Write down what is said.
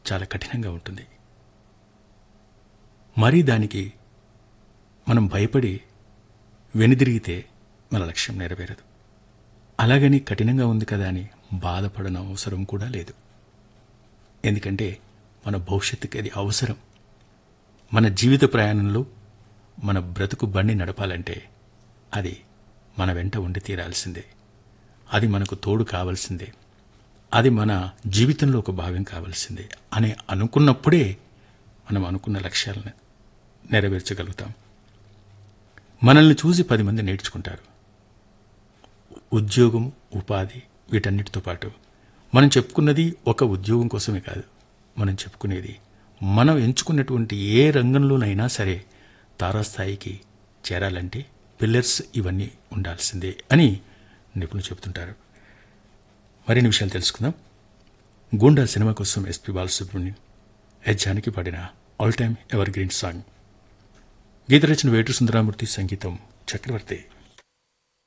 చాలా కఠినంగా ఉంటుంది మరీ దానికి మనం భయపడి వెనుదిరిగితే మన లక్ష్యం నెరవేరదు అలాగని కఠినంగా ఉంది కదా అని బాధపడన అవసరం కూడా లేదు ఎందుకంటే మన భవిష్యత్తుకి అది అవసరం మన జీవిత ప్రయాణంలో మన బ్రతుకు బండి నడపాలంటే అది మన వెంట ఉండి తీరాల్సిందే అది మనకు తోడు కావాల్సిందే అది మన జీవితంలో ఒక భాగం కావాల్సిందే అని అనుకున్నప్పుడే మనం అనుకున్న లక్ష్యాలను నెరవేర్చగలుగుతాం మనల్ని చూసి పది మంది నేర్చుకుంటారు ఉద్యోగం ఉపాధి వీటన్నిటితో పాటు మనం చెప్పుకున్నది ఒక ఉద్యోగం కోసమే కాదు మనం చెప్పుకునేది మనం ఎంచుకున్నటువంటి ఏ రంగంలోనైనా సరే తారాస్థాయికి చేరాలంటే పిల్లర్స్ ఇవన్నీ ఉండాల్సిందే అని నిపుణులు చెబుతుంటారు మరిన్ని విషయాలు తెలుసుకుందాం గూండా సినిమా కోసం ఎస్పి బాలసుబ్రహ్మణ్యం ఎస్ జానకి పాడిన all time evergreen song గీత రచన వేటు సుందరామూర్తి సంగీతం చక్రవర్తి